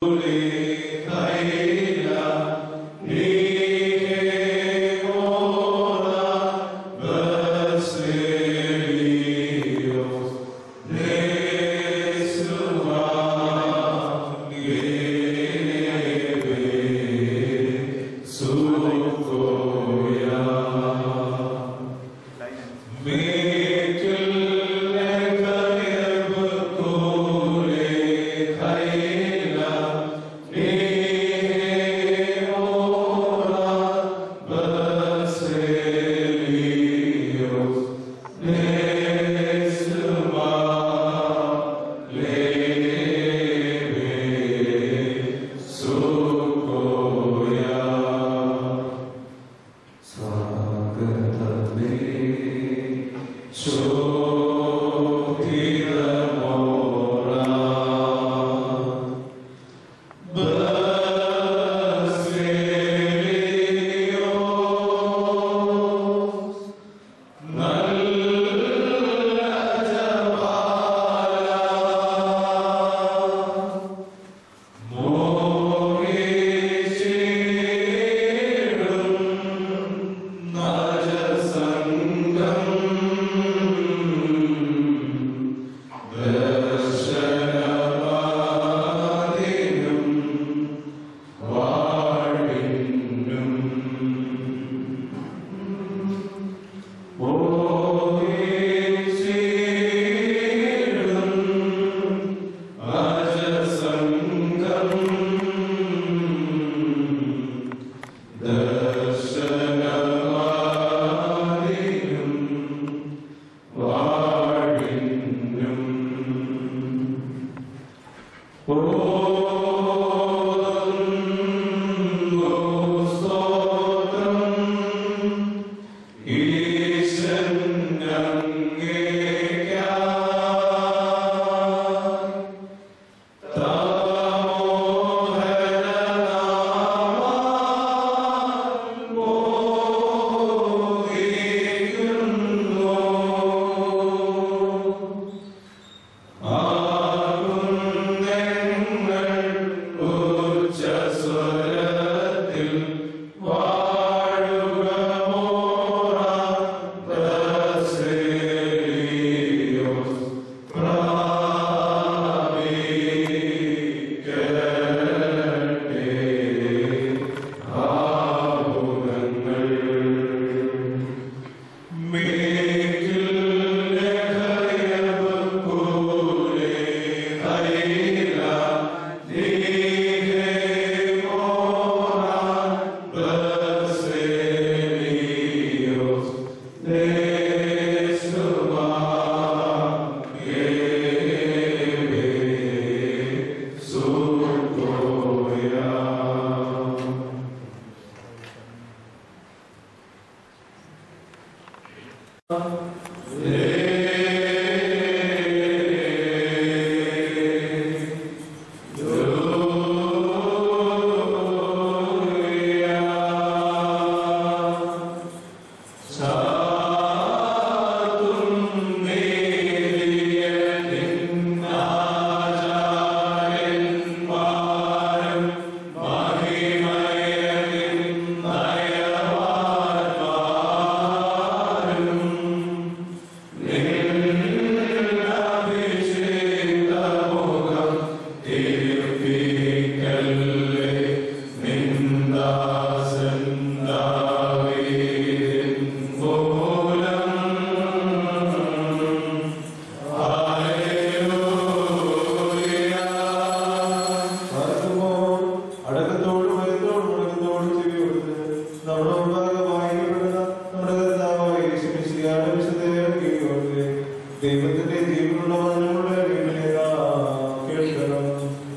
ദൈവത്തിന്റെ ജീവനുള്ള വചനങ്ങളുടെ വീട്ടിലേക്കാ കേൾക്കണം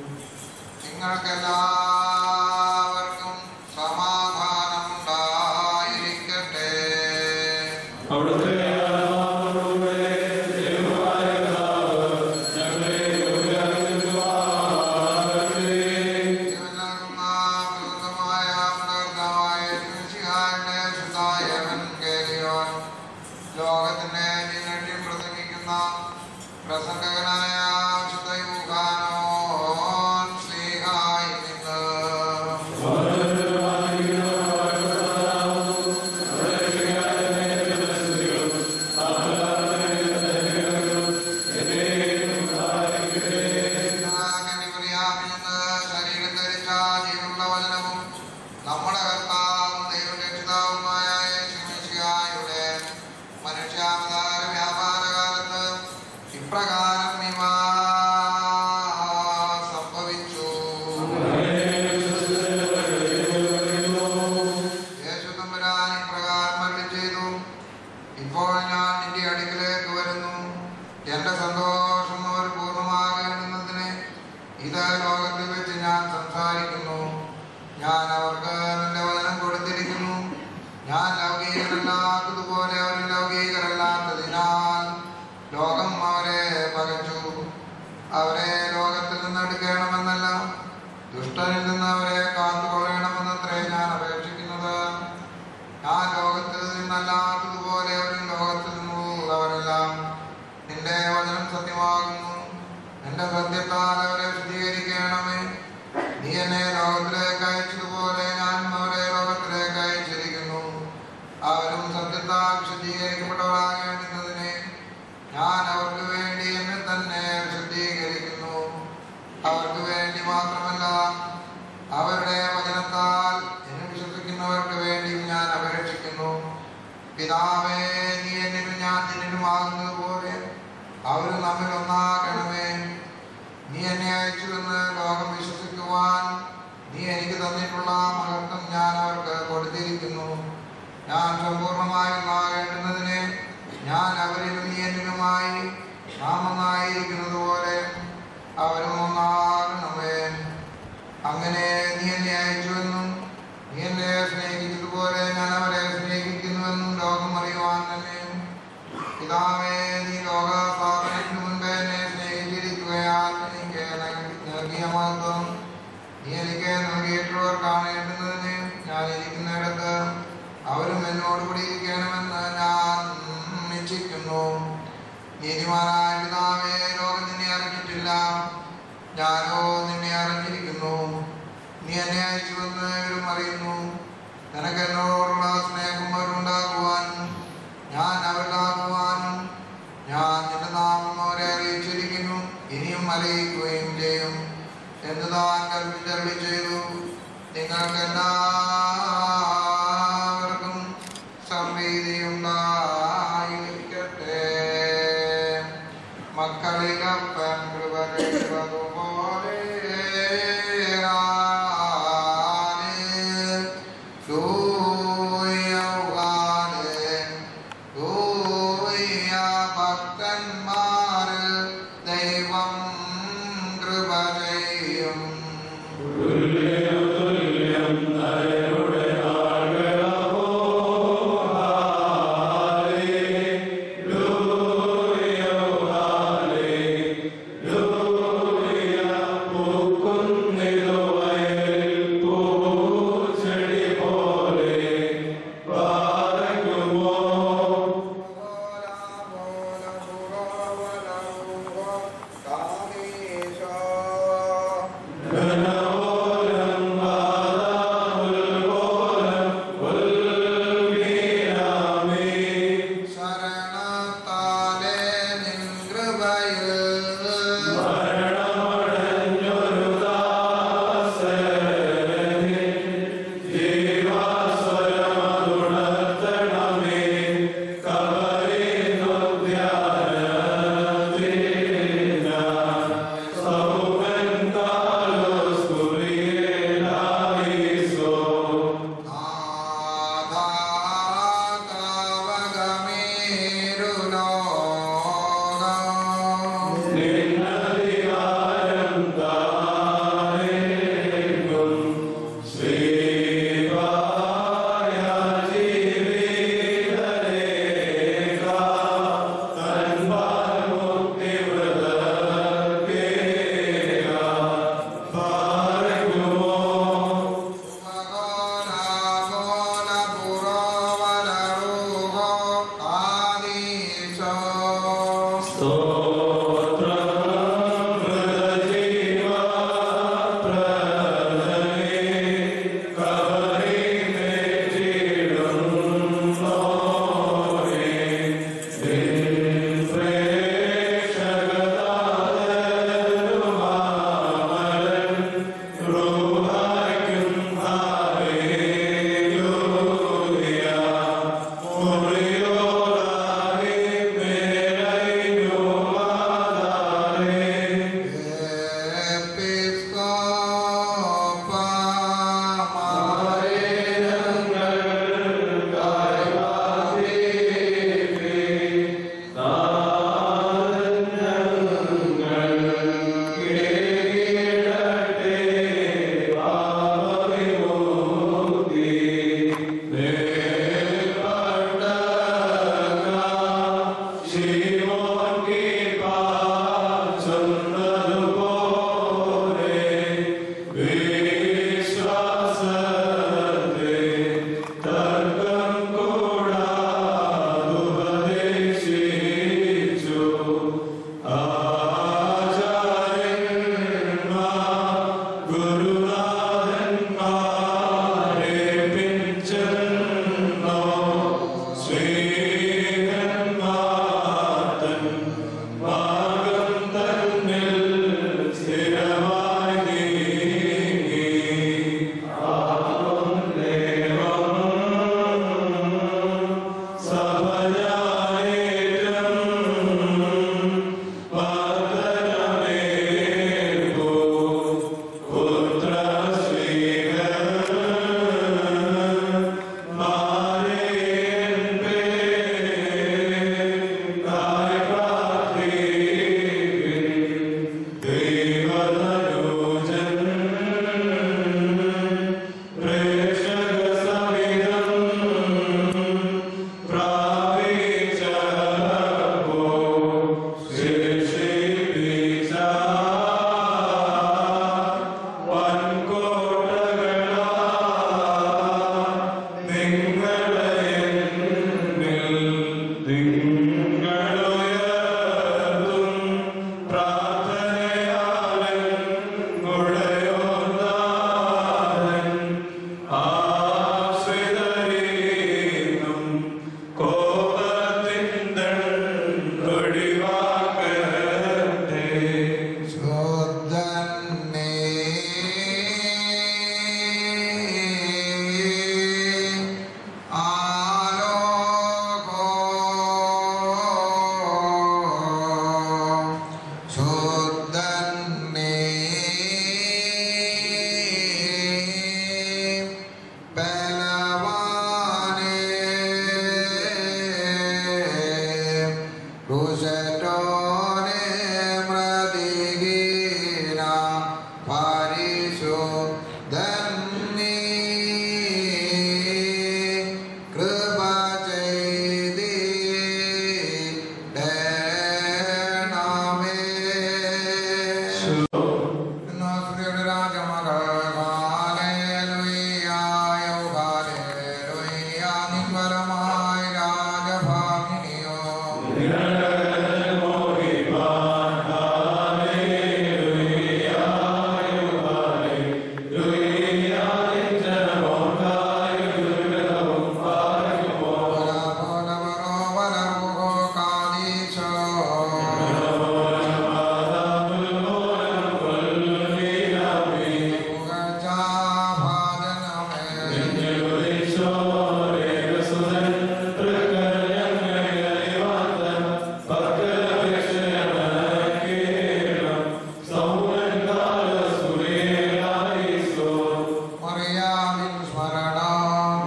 നിങ്ങൾക്കെല്ലാവർക്കും സമാധാനം ഉണ്ടായിരിക്കട്ടെ അവിടുത്തെ ആത്മാവിലൂടെ ദൈവമായ കർത്താവ് ഞങ്ങളെ യോഗ്യരാക്കുമാറാകട്ടെ. ജീവനാകുന്ന പ്രകൃതമായ കർത്താവായ യേശുമിശിഹായുടെ ശുദ്ധായ എവൻഗേലിയോൻ ലോകത്തിന്റെ നീട്ടി പ്രസംഗിക്കുന്ന പ്രസംഗകനായ ശുദ്ധ യൂഹാനോൻ ശ്ലീഹായ നമ്മുടെ കർത്താവും ദൈവരക്ഷിതാവുമായ യേശുമിശിഹായുടെ മനുഷ്യാവതാര വ്യാപാരകാലത്ത് ഇപ്രകാരം ഇവ സംഭവിച്ചു യേശു തമ്പുരാൻ ഇപ്രകാരം അരുളി ചെയ്തു ഇപ്പോൾ ഞാൻ നിന്റെ അടുക്കിലേക്ക് വരുന്നു എന്റെ സന്തോഷം അവർ പൂർണ്ണമാകേണ്ടുന്നതിന് ഇത് ലോകത്തിൽ വെച്ച് ഞാൻ സംസാരിക്കുന്നു ഞാൻ അവർക്ക് നിന്റെ വചനം കൊടുത്തിരിക്കുന്നു ഞാൻ ലൗകികരല്ലാത്തതുപോലെ അവർ ലൗകികരല്ലാത്തതിനാൽ ലോകം അവരെ പകച്ചു അവരെ ലോകത്തിൽ നിന്ന് എടുക്കണമെന്നല്ല ദുഷ്ടനിൽ നിന്ന് അവരെ കാത്തുകൊള്ളണമെന്നത്രേ ഞാൻ അപേക്ഷിക്കുന്നത് ഞാൻ ലോകത്തിൽ നിന്നല്ലാത്തതുപോലെ അവരും ലോകത്തിൽ നിന്നുള്ളവരെല്ലാം നിന്റെ വചനം സത്യമാകുന്നു എന്റെ സത്യത്താൽ അവരെ വിശദീകരിക്കണമേ നീ എന്നെ ലോകത്തിലേക്ക് അയച്ചതുപോലെ ഞാൻ അവരെ ലോകത്തിലേക്ക് അയച്ചിരിക്കുന്നു അവരും സത്യത്താൽ വിശദീകരിക്കപ്പെട്ടവരാകേണ്ടുന്നതിന് ഞാൻ അവർക്ക് വേണ്ടി എന്നെ തന്നെ വിശദീകരിക്കുന്നു അവർക്ക് വേണ്ടി മാത്രമല്ല അവരുടെ വചനത്താൽ എന്നെ വിശ്വസിക്കുന്നവർക്ക് വേണ്ടിയും ഞാൻ അപേക്ഷിക്കുന്നു പിതാവേ നീ എന്നിലും ഞാൻ നിന്നിലുമാകുന്നത് പോലെ അവരും നമ്മിൽ ഒന്നാകണമേ നീ എന്നെ അയച്ചുവെന്ന് ലോകം വിശ്വസിക്കുവാൻ നീ എനിക്ക് തന്നിട്ടുള്ള മഹത്വം ഞാൻ അവർക്ക് കൊടുത്തിരിക്കുന്നു ഞാൻ സമ്പൂർണ്ണമായി ഒന്നാകേണ്ടുന്നതിന് ഞാൻ അവരിലും നീ എന്നിലുമായി നാം ഒന്നായിരിക്കുന്നത് പോലെ അവരും ഒന്നാകണമേ അങ്ങനെ നീ എന്നെ അയച്ചുവെന്നും നീ എന്നെ സ്നേഹിച്ചതുപോലെ ഞാൻ അവരെ സ്നേഹിക്കുന്നുവെന്നും ലോകം അറിയുവാൻ തന്നെ പിതാവേ നീ ലോക സ്ഥാപനത്തിന് മുൻപേ എന്നെ സ്നേഹിച്ചിരിക്കുകയാൽ എനിക്ക് നൽകി- നൽകിയ മഹത്വം നീ എനിക്ക് നൽകിയിട്ടുള്ളവർ കാണേണ്ടുന്നതിന് ഞാൻ ഇരിക്കുന്നിടത്ത് അവരും എന്നോട് കൂടി ഇരിക്കണമെന്ന് ഞാൻ നിശ്ചയിക്കുന്നു നീതിമാനായ പിതാവേ ലോകം നിന്നെ അറിഞ്ഞിട്ടില്ല ഞാനോ നിന്നെ അറിഞ്ഞിരിക്കുന്നു നീ എന്നെ അയച്ചുവെന്ന് ഇവരും അറിയുന്നു നിനക്ക് എന്നോടുള്ള സ്നേഹം അവരുണ്ടാക്കുവാനും ഞാൻ അവരിലാക്കുവാനും ഞാൻ നിന്റെ നാമം അവരെ അറിയിച്ചിരിക്കുന്നു ഇനിയും അറിയിക്കുകയും ചെയ്യും എന്ന് താൻ കൽപ്പിച്ചരളി ചെയ്തു നിങ്ങൾക്ക് എല്ലാവർക്കും സംവീതിയുണ്ടായിരിക്കട്ടെ മക്കളിലപ്പൻ കൃപ ചെയ്തതുപോലെ ഭക്തന്മാര് ദൈവം കൃപ ചെയ്യും ഘനോര പരിശുദ്ധനീ കൃപ ചെയ്തിടണമേ സ്ത്രീയുടെ രാജമകൾ ഹാലേലുയ്യായോ ഹാലേലുയ്യ നിൻവരമായി രാജഭാമിനിയോ വലവരോ വലറുഹോ കാദീശോ ഉഗജാഭാജനമേ മറിയാമിൻ സ്മരണം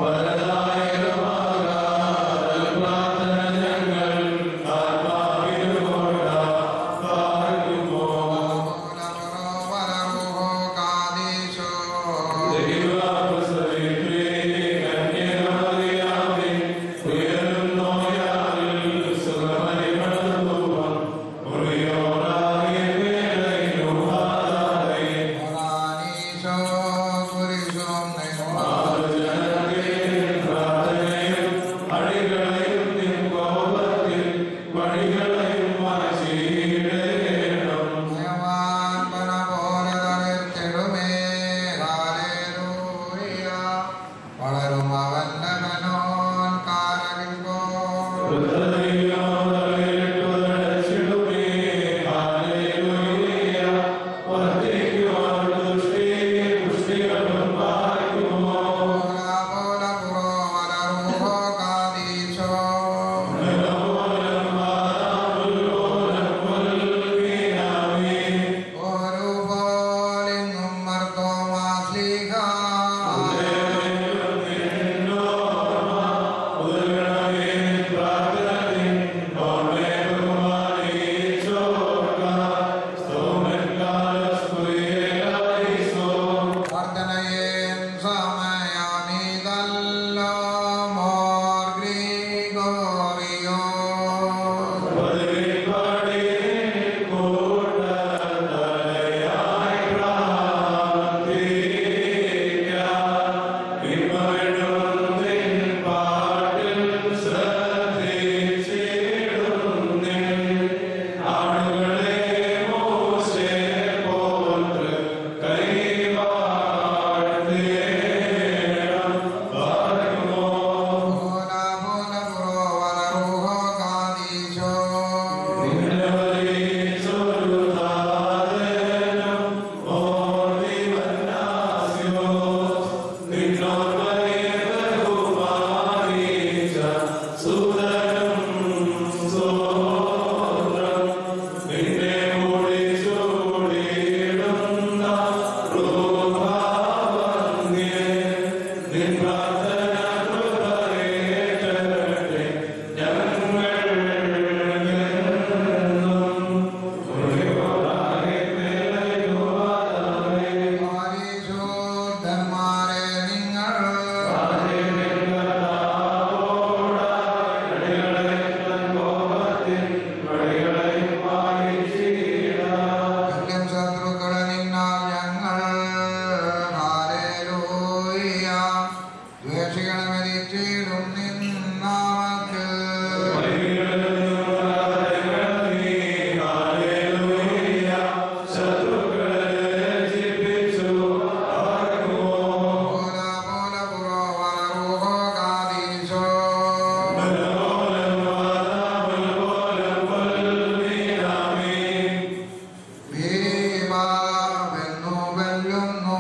വലവരോ വലറുഹോ കാദീശോ Moranisho Purisum Nemo Ayaman Panapora Darirtirume Hallelujah വളരും അവന്റെ മനോൻ കാരകിൽക്കോ പോല പോല പുറോ വലറുഹോ കാദീശോ ഒരു പോലിങ്ങും മർത്തോമാസ്ലിഹ വർദ്ധനയേൻ സമയമിതല്ലോ മോർ ഗ്രീഗോറിയോ പോല പോല പുറോ വലറുഹോ കാദീശോ പരിശുദ്ധന്മാരെ നിങ്ങൾ എല്ലാം ശത്രുക്കളെ നിന്നാൽ ഞങ്ങൾ ഹാലേലൂയ ദ്വേഷികളെ മരിച്ചിടും നിന്നാമത്തിൽ പോല പോല പുറോ വലറുഹോ കാദീശോ ഭീമാവെന്നു വെല്ലുന്നു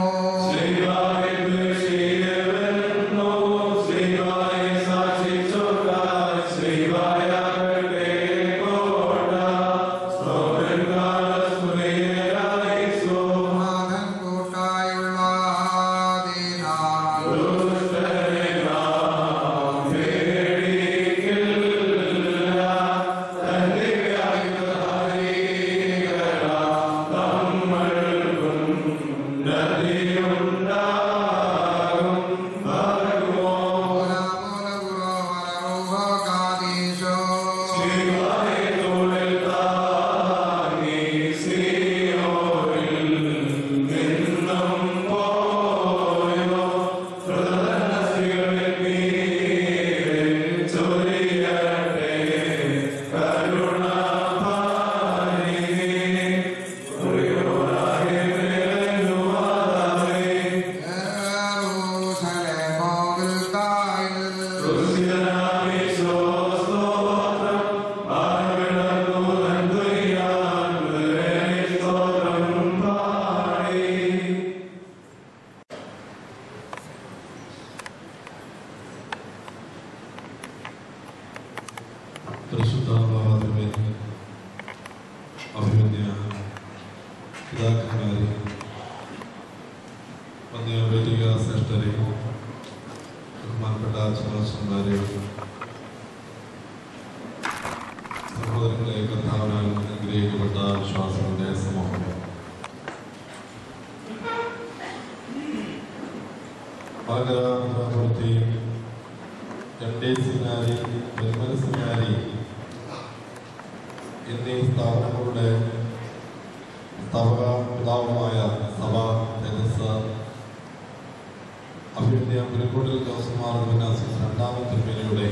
നാഥൻ കൂട്ടായുള്ള ആദിനാൽ ും പരിശുദ്ധാത്മാവിനെ അഭിമന്യ പിതാക്കന്മാരെ വന്യ വൈദിക ശ്രേഷ്ഠരെ ബഹുമാനപ്പെട്ട അച്ഛനച്ഛന്മാരെ സഹോദരങ്ങളെ കർത്താവിനാൽ അനുഗ്രഹിക്കപ്പെട്ട വിശ്വാസങ്ങളുടെ സമൂഹം മലങ്കര മുദ്രാപ്രവൃത്തി എം ഡി സിനാരി നിർമ്മല സിനാരി എന്നീ സ്ഥാപനങ്ങളുടെ സ്ഥാപക പിതാവുമായ സഭ തേജസ് അഭിവന്യ പുലിക്കോട്ടിൽ ജോസഫ്മാർ വിനാസിസ് രണ്ടാമത്തെ തിരുമേനിയുടെ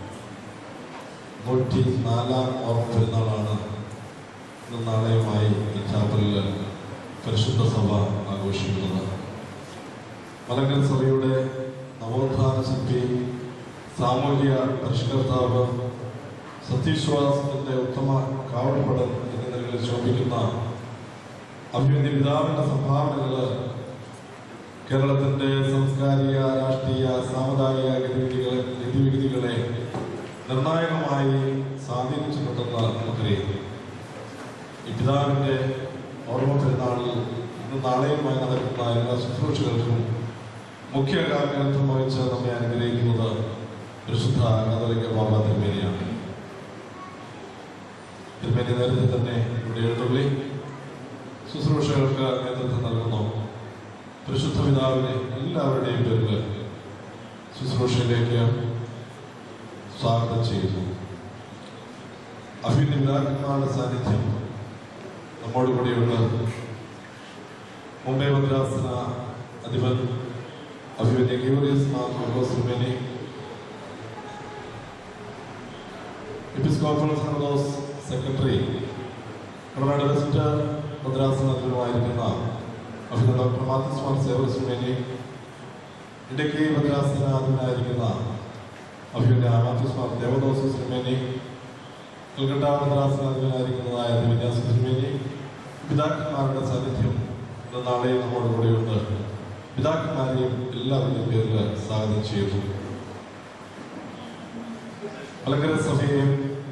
നൂറ്റി നാലാം ഓർമ്മ പെരുന്നാളാണ് ഇന്ന് നാളെയുമായി ഈ ചാപ്പലിൽ പരിശുദ്ധ സഭ ആഘോഷിക്കുന്നത് മലങ്കര സഭയുടെ നവോത്ഥാന ശക്തി സാമൂഹിക പരിഷ്കർത്താവ് സത്യവിശ്വാസത്തിന്റെ ഉത്തമ കാവൽപ്പടം എന്ന നിലയിൽ ശോഭിക്കുന്ന അഭിമന്യ പിതാവിന്റെ സംഭാവനകൾ കേരളത്തിന്റെ സാംസ്കാരിക രാഷ്ട്രീയ സാമുദായിക ഗതിവിധികളെ ഗതിവിധികളെ നിർണായകമായി സ്വാധീനിച്ചിട്ടുണ്ടെന്ന് നമുക്കറിയാം ഈ പിതാവിന്റെ ഓർമ്മ പെരുന്നാളിൽ ഇന്ന് നാളെയുമായി നടക്കുന്ന എല്ലാ ശുശ്രൂഷകൾക്കും മുഖ്യ കാരണത്വം വഹിച്ച് നമ്മെ അനുഗ്രഹിക്കുന്നത് പരിശുദ്ധ കത്തോലിക്ക ബാബ തിരുമേനിയാണ് തിരുമേനി നേരത്തെ തന്നെ ഇവിടെ എഴുന്നള്ളി ശുശ്രൂഷകൾക്ക് നേതൃത്വം നൽകുന്നു പരിശുദ്ധ പിതാവിനെ എല്ലാവരുടെയും പേരിൽ ശുശ്രൂഷയിലേക്ക് സ്വാഗതം ചെയ്യുന്നു അഭിനന്ദ പിതാക്കന്മാരുടെ സാന്നിധ്യം നമ്മോട് കൂടെയുണ്ട് മുംബൈ മദ്രാസന അധിപൻ അഭിമന്യ ഗീവറിയസ് മാർ ഫിറോസ് തിരുമേനി എപ്പിസ്കോപ്പൽ സനോസ് സെക്രട്ടറി കടനാട് വെസ്റ്റ് മദ്രാസ് നഗരമായിരിക്കുന്ന അഭിനന്ദ ഡോക്ടർ മാത്യസ് മാർ സേവർ സുമേനി ഇടുക്കി മദ്രാസിനാഥനായിരിക്കുന്ന അഭിനന്ദ മാത്യസ് മാർ ദേവദോസ് സുമേനി കൽക്കട്ട മദ്രാസിനാഥനായിരിക്കുന്നതായ വിന്യാസ സുമേനി പിതാക്കന്മാരുടെ സാന്നിധ്യം ഇന്ന് നാളെയും നമ്മുടെ കൂടെയുണ്ട് പിതാക്കന്മാരെയും എല്ലാവരുടെയും പേരിൽ സ്വാഗതം ചെയ്യുന്നു മലങ്കര സഭയെയും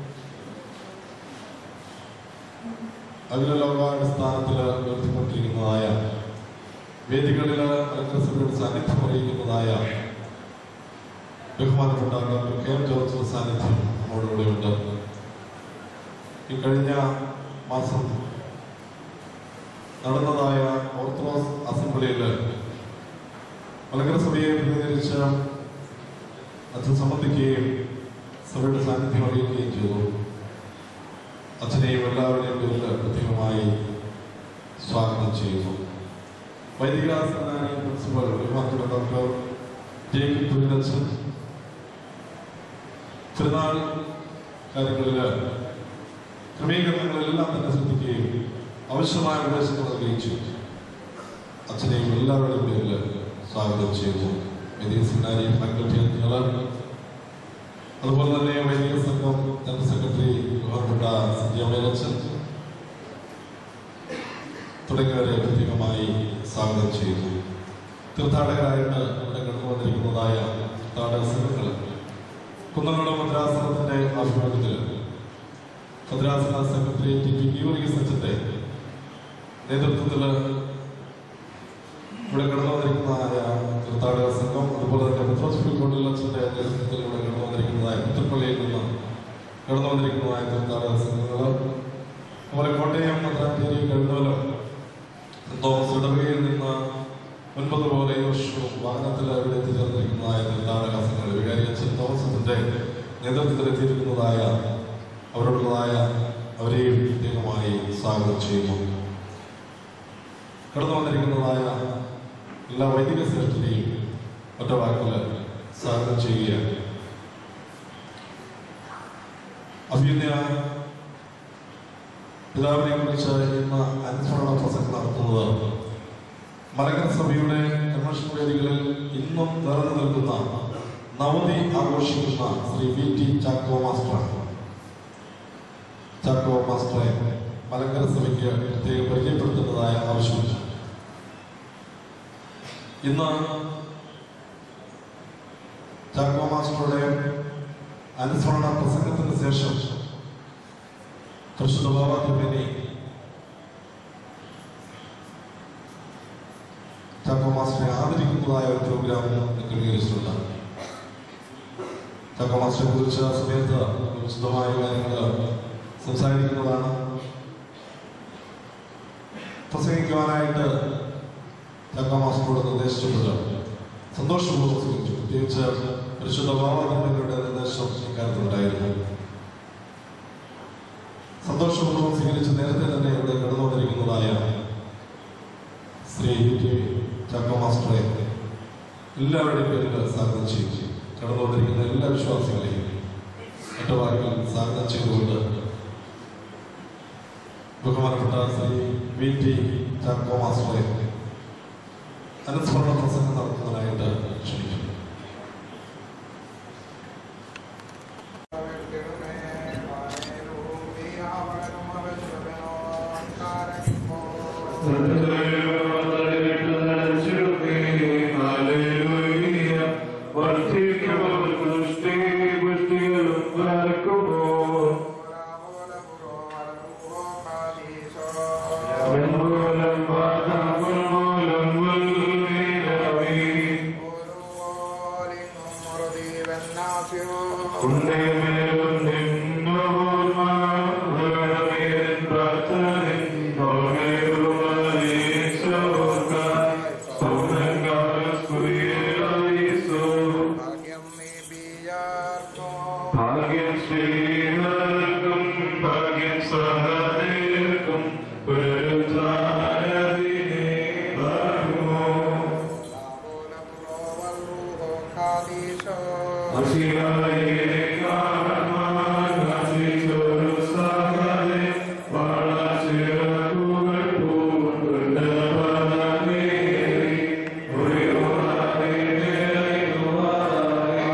അഖില ലോകാടിസ്ഥാനത്തിൽ ഉയർത്തിക്കൊണ്ടിരിക്കുന്നതായ വേദികളിൽ മലങ്കര സഭയുടെ സാന്നിധ്യം അറിയിക്കുന്നതായ ബഹുമാനപ്പെട്ട ഡോക്ടർ കെ എം ജോർജ് സാന്നിധ്യം നമ്മോടുകൂടെ ഉണ്ട് ഈ കഴിഞ്ഞ മാസം നടന്നതായ ഓർത്തഡോക്സ് അസംബ്ലിയിൽ മലങ്കര സഭയെ പ്രതിനിധീകരിച്ച് അച്ഛൻ സംബന്ധിക്കുകയും സഭയുടെ സാന്നിധ്യം അറിയിക്കുകയും ചെയ്തു അച്ഛനെയും എല്ലാവരുടെയും പേരിൽ പ്രത്യേകമായി സ്വാഗതം ചെയ്യുന്നു വൈദിക സെമിനാരി പ്രിൻസിപ്പൽ ബഹുമാനപ്പെട്ട ഡോക്ടർ ജെ കെ കുഞ്ഞിനച്ഛൻ തിരുനാൾ കാര്യങ്ങളിൽ ക്രമീകരണങ്ങളെല്ലാം തന്നെ ശ്രദ്ധിക്കുകയും ആവശ്യമായ ഉപദേശങ്ങൾ നൽകുകയും ചെയ്തു അച്ഛനെയും എല്ലാവരുടെയും പേരിൽ സ്വാഗതം ചെയ്യുന്നു വൈദിക സെമിനാരി ഫാക്കൽറ്റി അംഗങ്ങൾ അതുപോലെ തന്നെ വൈദിക സംഘം ജനറൽ സെക്രട്ടറി ബഹുമാനപ്പെട്ട സത്യമേലച്ചൻ തുടങ്ങിയവരെ പ്രത്യേകമായി സ്വാഗതം ചെയ്യുന്നു തീർത്ഥാടകരായിട്ട് ഇവിടെ കടന്നു വന്നിരിക്കുന്നതായ തീർത്ഥാടക സംഘങ്ങൾ കുന്നംകുളം ഭദ്രാസനത്തിന്റെ ആഭിമുഖ്യത്തിൽ ഭദ്രാസന സെക്രട്ടറി ടി പി ഗീവർഗീസ് അച്ഛന്റെ നേതൃത്വത്തിൽ ഇവിടെ കടന്നു വന്നിരിക്കുന്നതായ തീർത്ഥാടക സംഘം അതുപോലെ തന്നെ പത്രോസ് ഫിൽക്കോട്ടിൽ അച്ഛന്റെ നേതൃത്വത്തിൽ ഇവിടെ കടന്നു വന്നിരിക്കുന്നതായ പുത്തപ്പള്ളിയിൽ നിന്ന് കടന്നു വന്നിരിക്കുന്നതായ തീർത്ഥാടക സംഘങ്ങൾ അതുപോലെ കോട്ടയം മദ്രാഞ്ചേരി കഴുതോലം തോമസ് ഇടവകയിൽ നിന്ന് മുൻപതുപോലെ ഈ വർഷവും വാഹനത്തിൽ അവിടെ എത്തിച്ചേർന്നിരിക്കുന്നതായ തീർത്ഥാടകാസങ്ങൾ വികാരി അച്ഛൻ തോമസത്തിന്റെ നേതൃത്വത്തിൽ എത്തിയിരിക്കുന്നതായ അവരോടുള്ളതായ അവരെയും പ്രത്യേകമായി സ്വാഗതം ചെയ്യുന്നു കടന്നു വന്നിരിക്കുന്നതായ എല്ലാ വൈദിക ശ്രേഷ്ഠരെയും ഒറ്റ വാക്കിൽ സ്വാഗതം ചെയ്യുകയാണ് അഭ്യുന്ന പിതാവിനെ കുറിച്ച് ഇന്ന് അനുസ്മരണ പ്രസംഗം നടത്തുന്നത് മലങ്കര സഭയുടെ കൺവെൻഷൻ വേദികളിൽ ഇന്നും നിറഞ്ഞു നിൽക്കുന്ന നവതി ആഘോഷിക്കുന്ന Shri V T Chacko master Chacko മാസ്റ്ററെ മലങ്കര സഭയ്ക്ക് പ്രത്യേകം പരിചയപ്പെടുത്തുന്നതായ ആവശ്യമില്ല ഇന്ന് ചാക്കോ മാസ്റ്ററുടെ അനുസ്മരണ പ്രസംഗത്തിന് ശേഷം പരിശുദ്ധ ബാബാ തിരുമേനി ചാക്കോ മാസ്റ്ററെ ആദരിക്കുന്നതായ ഒരു പ്രോഗ്രാം ക്രമീകരിച്ചിട്ടുണ്ട് ചാക്കോ മാസ്റ്ററെ കുറിച്ച് ആ സമയത്ത് വിശദമായ കാര്യങ്ങൾ സംസാരിക്കുന്നതാണ് പ്രസംഗിക്കുവാനായിട്ട് ചാക്കോ മാസ്റ്ററോട് നിർദ്ദേശിച്ചപ്പോൾ സന്തോഷപൂർവ്വം സ്വീകരിച്ചു പ്രത്യേകിച്ച് പരിശുദ്ധ ബാബാതിരുടെ നിർദ്ദേശം ഇക്കാര്യത്തിലുണ്ടായിരുന്നു സന്തോഷപൂർവ്വം സ്വീകരിച്ച് നേരത്തെ തന്നെ ഇവിടെ കടന്നു വന്നിരിക്കുന്നതായ ശ്രീ കെ ചാക്കോ മാസ്റ്ററെ എല്ലാവരുടെയും പേരിൽ സ്വാഗതം ചെയ്യും കടന്നു വന്നിരിക്കുന്ന എല്ലാ വിശ്വാസികളെയും ഒറ്റ വാക്കിൽ സ്വാഗതം ചെയ്തുകൊണ്ട് ബഹുമാനപ്പെട്ട ശ്രീ വി ടി ചാക്കോ മാസ്റ്ററെ അനുസ്മരണ പ്രസംഗം നടത്തുന്നതിനായിട്ട് ക്ഷണിക്കുന്നു ഭാഗ്യം ശ്രീകൾക്കും ഭാഗ്യം സഹദേർക്കും പുനരുദ്ധാരതിനെ വരുമോ മസിയായെ കാണുവാൻ ആശിച്ചൊരു സഹദേ വളച്ചിറകുകൾ പൂണ്ടുള്ളവനേ ഉയർവാതെ നിറയുവാനായി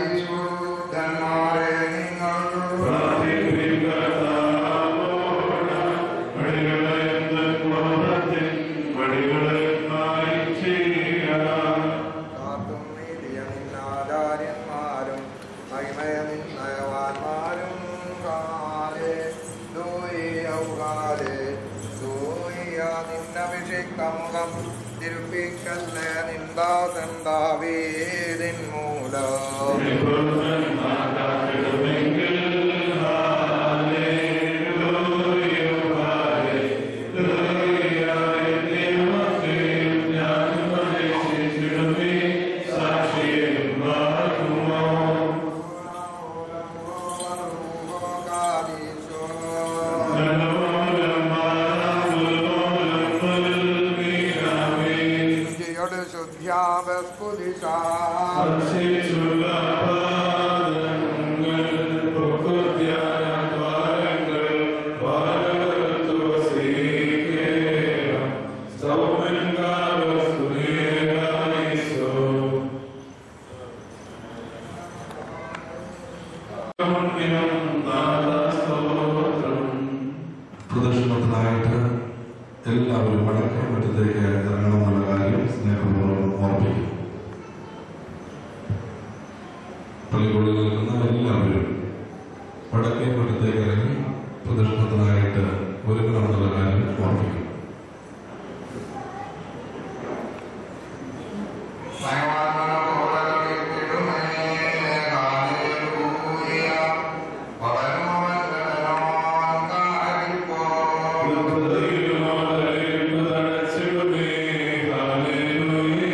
ആചാര്യന്മാരും മഹിമയനിന്നയവാന്മാരും കാലേ ദൂയൗകാലേ ദൂയ നിന്നഭിഷിക്തമുഖം തിരുപ്പിക്കല്ല നിന്ദാസൻ ദാവീതിൻ മൂലം ശുദ്ധ്യാപസ്ഫുരിഷാ പ്രദർശനത്തിനായിട്ട് എല്ലാവരും വടക്കേ മറ്റത്തേക്ക് ഇറങ്ങണമെന്നുള്ള കാര്യം സ്നേഹപൂർവ്വം ഓർമ്മിക്കും പള്ളിക്കുള്ളിൽ നിൽക്കുന്ന എല്ലാവരും വടക്കേ മറ്റത്തേക്ക് ഇറങ്ങി പ്രദർശനത്തിനായിട്ട് ഒരുങ്ങണമെന്നുള്ള കാര്യം ഓർമ്മിക്കും ോ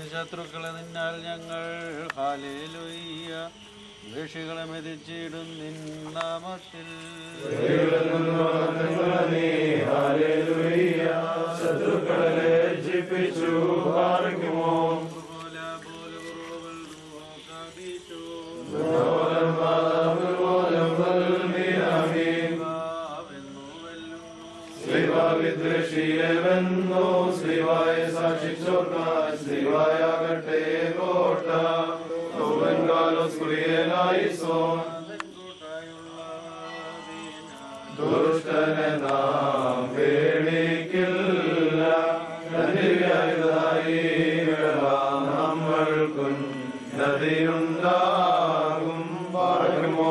ശത്രുക്കളെ നിന്നാൽ ഞങ്ങൾ ഹാലേലുയ്യ ദ്വേഷികളെ മെതിച്ചിടും നിൻ നാമത്തിൽ ശത്രുക്കളെ ലജ്ജിപ്പിച്ചു പാർക്കുമോ പോലെ പോലെ ഉറവൽ കാബീശോ ഓലം പാദാപുരോലം വൽമിയാമീൻ ഭാവെന്നു വെല്ലുന്നു ശ്രീവാവിദ്വേഷിയെവെന്നോ ശ്രീവായ സാക്ഷിച്ചോർക്കാൻ ശ്രീവായാകട്ടെ കോട്ട നോവൻകാലോസ് കുറിയനായിസോ കൂട്ടായുള്ള ദുഷ്ടനെ നാം പേടിക്കില്ല നദിയായതായി നമ്മൾക്കും നദിയുണ്ടാകും പാടുമോ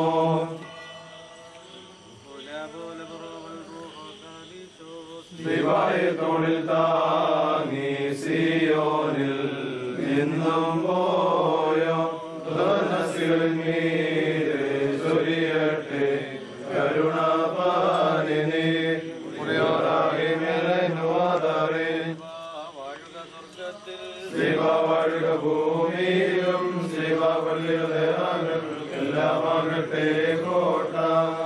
പോലെ പോലെ ഉറവൽ കാബീശോ ശിവായ തോളിൽ താങ്ങി സിയോനിൽ നിന്നും പോയോ തുറന്നസികളിൽ മീതെ ചൊരിയട്ടെ കരുണാപാലിനി മുറിയോറാകെ മേലുവാതാറേ വാഴുക സ്വർഗത്തിൽ ശിവ വാഴുക ഭൂമിയിലും ശിവ പള്ളിയുടെ എല്ലാമാകട്ടെ കോട്ട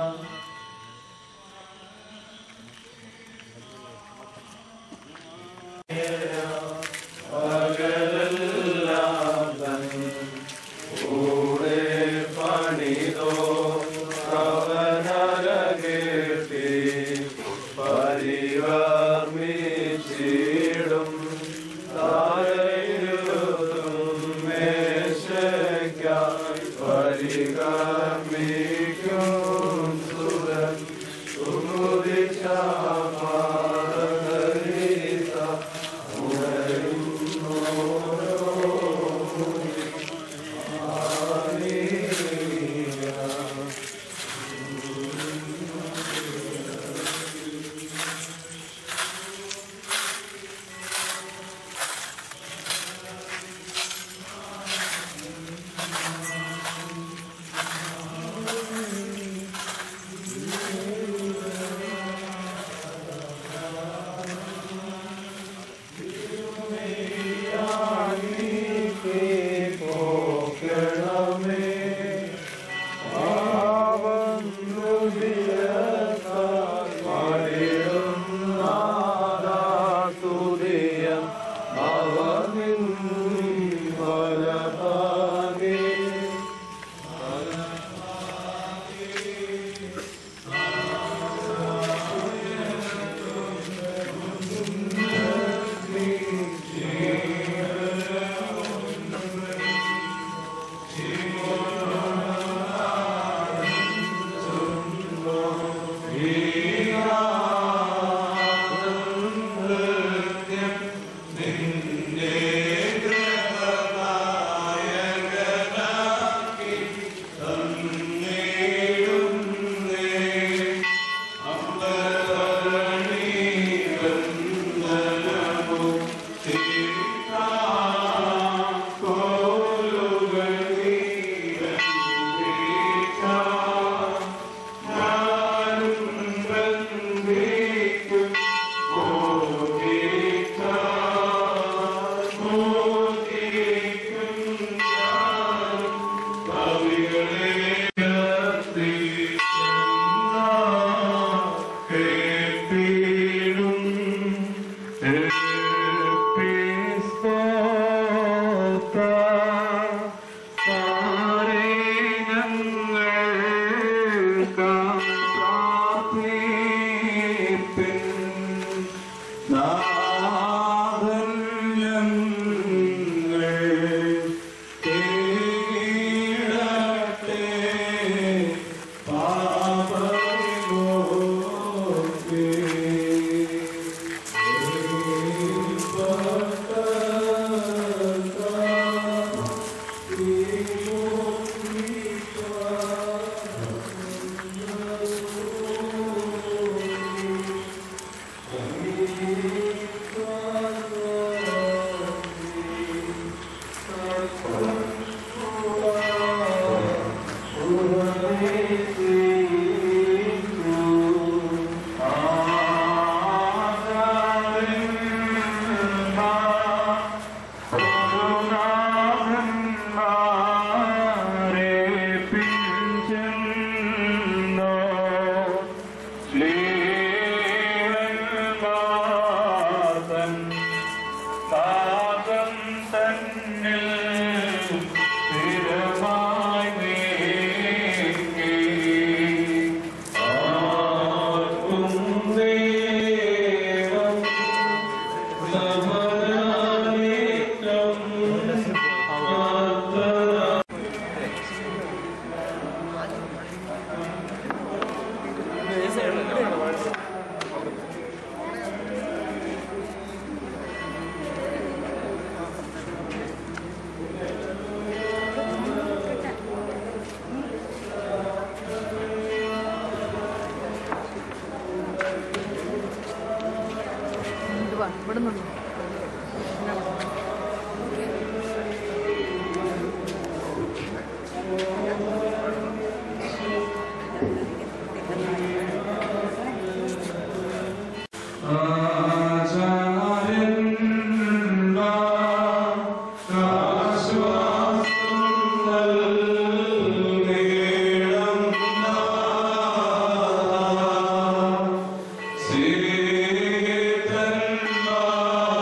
പകലെല്ലാം തൻ കൂടെ പണിതോ അവനര കേട്ടി പരിവർമിച്ചിടും താരയിരുതും മേശയ്ക്കായി പരികർമ്മിക്കും സുരൻ സുമുദിശാമാരഹരിത ും സീതന്മാ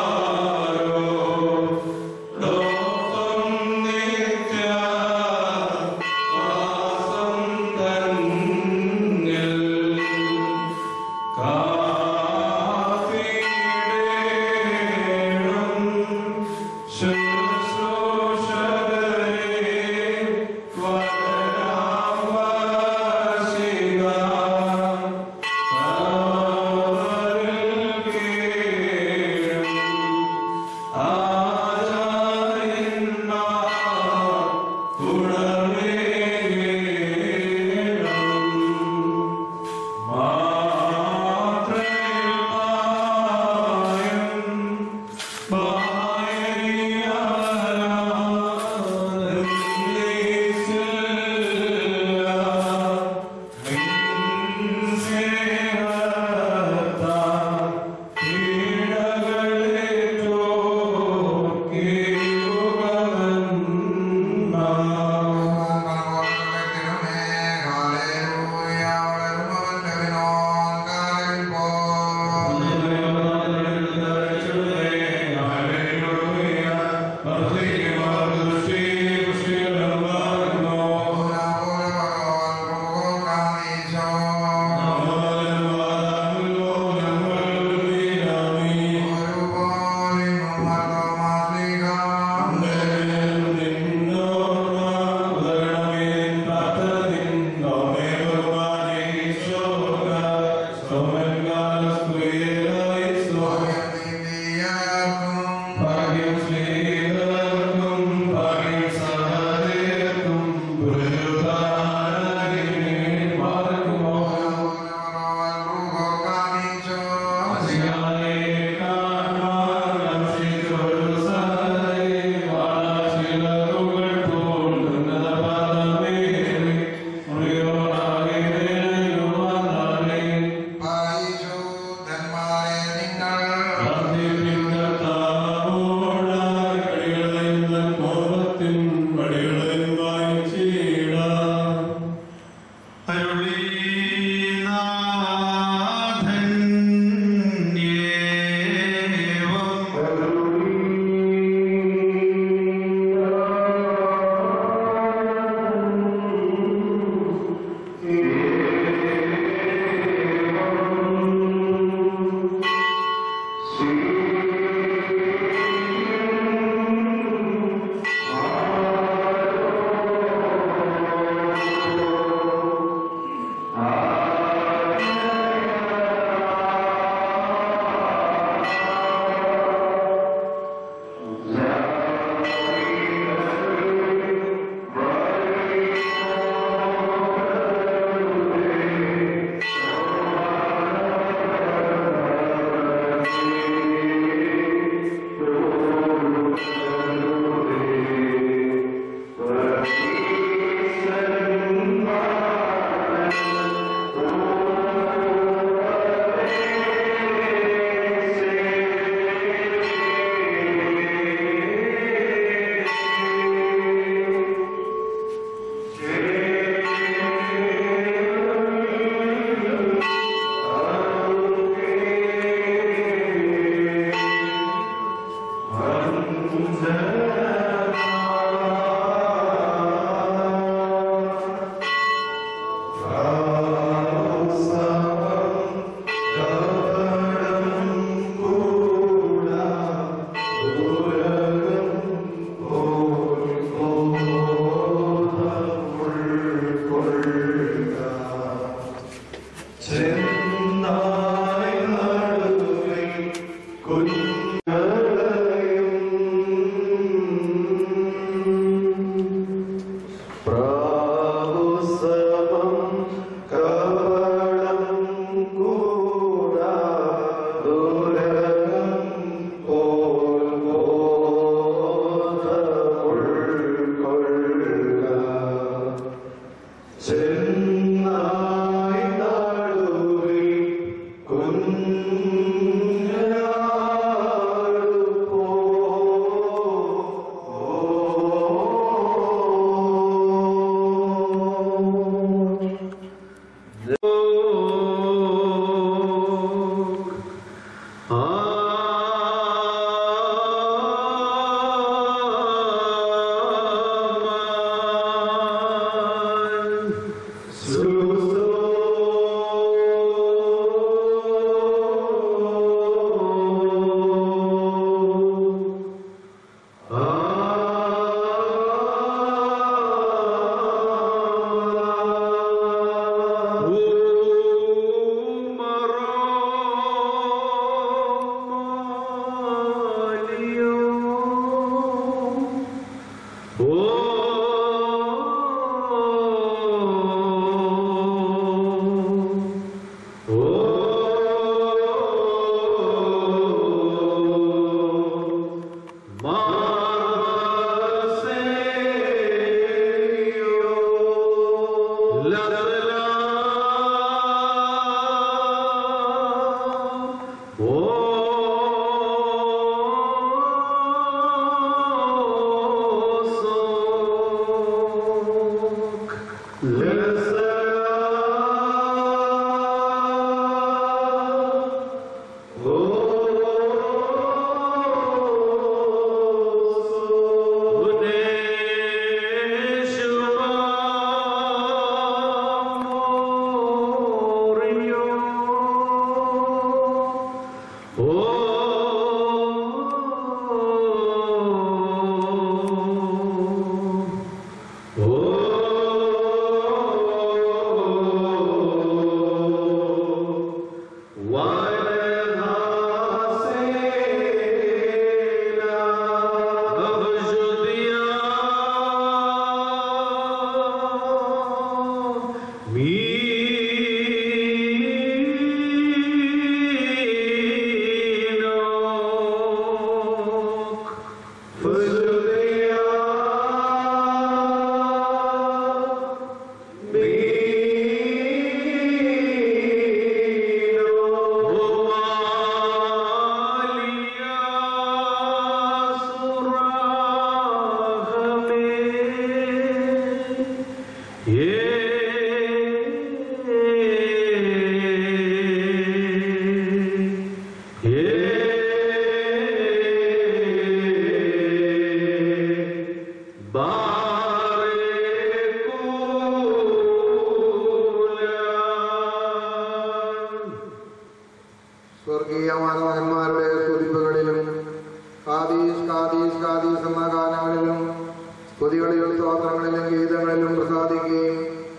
സ്വർഗീയ മാനവന്മാരുടെ സ്തുതിപ്പുകളിലും ഖാദീസ് ഖാദീസ് ഖാദീസ് എന്ന ഗാനങ്ങളിലും സ്തുതികളിലും സ്തോത്രങ്ങളിലും ഗീതങ്ങളിലും പ്രസാദിക്കുകയും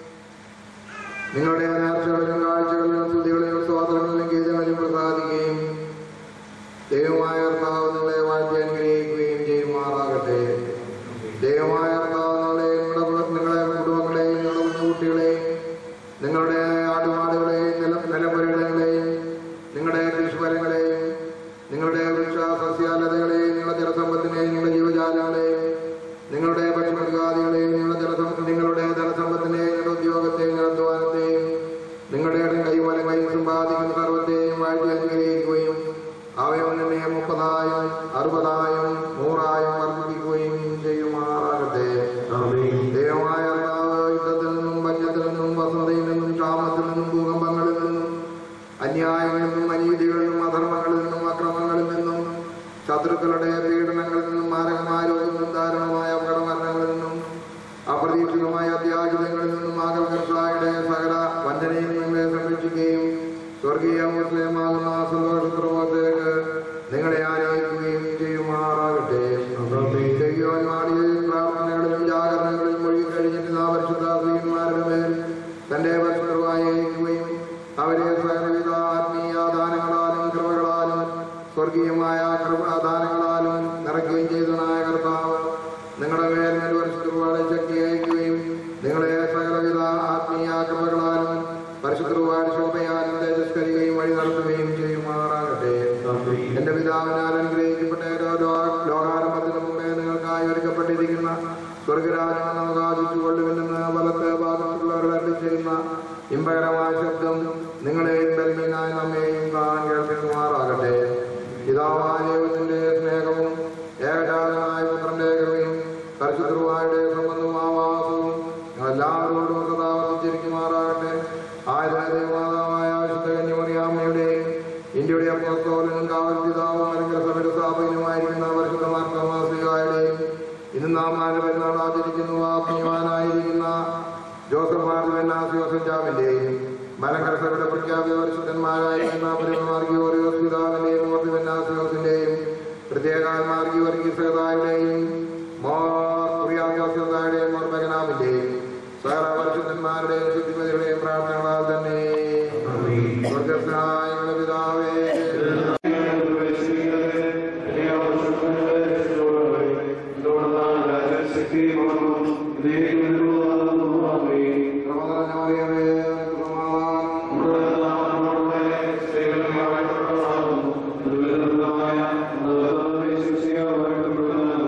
നിങ്ങളുടെ നേർച്ചകളിലും കാഴ്ചകളിലും സ്തുതികളിലും സ്തോത്രങ്ങളിലും ഗീതങ്ങളിലും പ്രസാദിക്കുകയും ദൈവമായ കർത്താവ് നിങ്ങളെ വാഴ്ത്തി അനുഗ്രഹിക്കുകയും ചെയ്യുമാറാകട്ടെ ദൈവമായ കർത്താവ് നിങ്ങളെ നിങ്ങളുടെ നിങ്ങളെ കുടുംബങ്ങളെയും നിങ്ങളുടെ കുഞ്ഞുകുട്ടികളെയും നിങ്ങളുടെ ആടുമാടുകളെയും നില നിലപരിടങ്ങളെയും നിങ്ങളുടെ കൃഷിഫലങ്ങളെയും നിങ്ങളുടെ വൃക്ഷസസ്യാലതകളെയും നിങ്ങളുടെ ജലസമ്പത്തിനെയും നിങ്ങളുടെ ജീവജാലങ്ങളെയും നിങ്ങളുടെ പശുമൃഗാദികളെയും നിങ്ങളുടെ ജലസം നിങ്ങളുടെ ധനസമ്പത്തിനെയും നിങ്ങളുടെ ഉദ്യോഗത്തെയും നിങ്ങളുടെ അധ്വാനത്തെയും നിങ്ങളുടെ കൈവലങ്ങളെയും സമ്പാദിക്കുന്ന സർവത്തെയും വാഴ്ത്തി അനുഗ്രഹിക്കുകയും അവയൊന്നിനെ മുപ്പതായും അറുപതായും നൂറായും വർദ്ധിപ്പിക്കുകയും ചെയ്യുമാറാകട്ടെ ദൈവമായ കർത്താവ് യുദ്ധത്തിൽ നിന്നും പഞ്ഞത്തിൽ നിന്നും വസന്തയിൽ നിന്നും ക്ഷാമത്തിൽ നിന്നും ഭൂകമ്പങ്ങളിൽ നിന്നും അന്യായങ്ങളിൽ നിന്നും അനീതികളിൽ നിന്നും അധർമ്മങ്ങളിൽ നിന്നും അക്രമങ്ങളിൽ നിന്നും ശത്രുക്കളുടെ പീഡനങ്ങളിൽ നിന്നും മാരകമായ രോഗത്തിൽ നിന്നും ദാരുണമായ അപകടമരണങ്ങളിൽ നിന്നും അപ്രതീക്ഷിതമായ അത്യാചിതങ്ങളിൽ നിന്നും ആകൽകർഷായുടെ സകല വഞ്ചനയിൽ നിന്നും സംരക്ഷിക്കുകയും സ്വർഗീയ മുസ്ലിമാകുന്ന സന്തോഷപ്രബോധത്തേക്ക് നിങ്ങളെ ആരാധിക്കുകയും ചെയ്യുമാറാകട്ടെ ദൈവന്മാരിൽ പ്രാർത്ഥനകളിലും ജാഗരണങ്ങളിലും ഒഴുകി കഴിഞ്ഞിട്ട് ആ പരിശുദ്ധ ശ്രീന്മാരുടെ മേൽ തന്റെ പരിശുദ്ധമായി അയക്കുകയും അവരെ സകലവിധ ആത്മീയ ദാനങ്ങളാലും കൃപകളാലും സ്വർഗീയമായ കൃപാദാനങ്ങളാലും നിറയ്ക്കുകയും ചെയ്തനായ കർത്താവ് നിങ്ങളുടെ മേൽ മേൽ പരിശുദ്ധ ശക്തി അയക്കുകയും നിങ്ങളെ സകലവിധ ആത്മീയ കൃപകളാലും പരിശുദ്ധവാട് ശോഭയാലും തേജസ്കരിക്കുകയും വഴി നടത്തുകയും ചെയ്യുമാറാകട്ടെ എന്റെ പിതാവിനാൽ അനുഗ്രഹിക്കപ്പെട്ട ഓരോ ലോ- ലോകാരംഭത്തിന് മുമ്പേ നിങ്ങൾക്കായി ഒരുക്കപ്പെട്ടിരിക്കുന്ന സ്വർഗരാജം അവകാശിച്ചു കൊള്ളുവില്ലെന്ന് വലത്ത് ഭാഗത്തുള്ളവർ അരളി ചെയ്യുന്ന ഇമ്പകരമായ ശബ്ദം നിങ്ങളെയും ബൽമീനായി നമ്മെയും താൻ കേൾപ്പിക്കുമാറാകട്ടെ പിതാവായ ദൈവത്തിന്റെ സ്നേഹവും ഏകജാതനായ പുത്രന്റെ കൃപയും പരിശുദ്ധവായുടെ സംബന്ധവും ആവാസവും എല്ലാവരോടും സദാ വസിച്ചിരിക്കുമാറാകട്ടെ ആയുധമാതാവായ വിശുദ്ധ കന്യമറിയാമ്മയുടെയും ഇന്ത്യയുടെ അപ്പോസ്തോലനും കാവൽ പിതാവും അല്ലെങ്കിൽ സഭയുടെ സ്ഥാപകനുമായിരിക്കുന്ന പരിശുദ്ധ മാർക്കമാസികായുടെയും ഇന്ന് നാം ആരുടെ പെരുന്നാൾ ആചരിക്കുന്നു ആത്മീയവാനായിരിക്കുന്ന ജോസഫ് മാർദ്ദവനാസ് ജോസഫാവിന്റെയും മലങ്കര സഭയുടെ പ്രഖ്യാപിത പരിശുദ്ധന്മാരായിരിക്കുന്ന പരിമാർഗിയോറിയോസ് പിതാവിന്റെയും മോർദ്ദവനാസ് ജോസിന്റെയും പ്രത്യേക മാർഗി വർഗീസതായുടെയും മോർ കുറിയാസതായുടെയും മോർ ബഗനാമിന്റെയും സകല പരിശുദ്ധന്മാരുടെയും ശുദ്ധിപതികളുടെയും പ്രാർത്ഥനകളാൽ തന്നെ സ്വർഗസ്നായ ഞങ്ങളുടെ പിതാവേ ക്രമനിറഞ്ഞവരെയവേ, സമാധാനം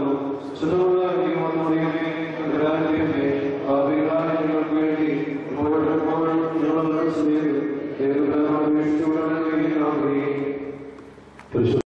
വേണ്ടി സ്നേഹം ഏതൊരു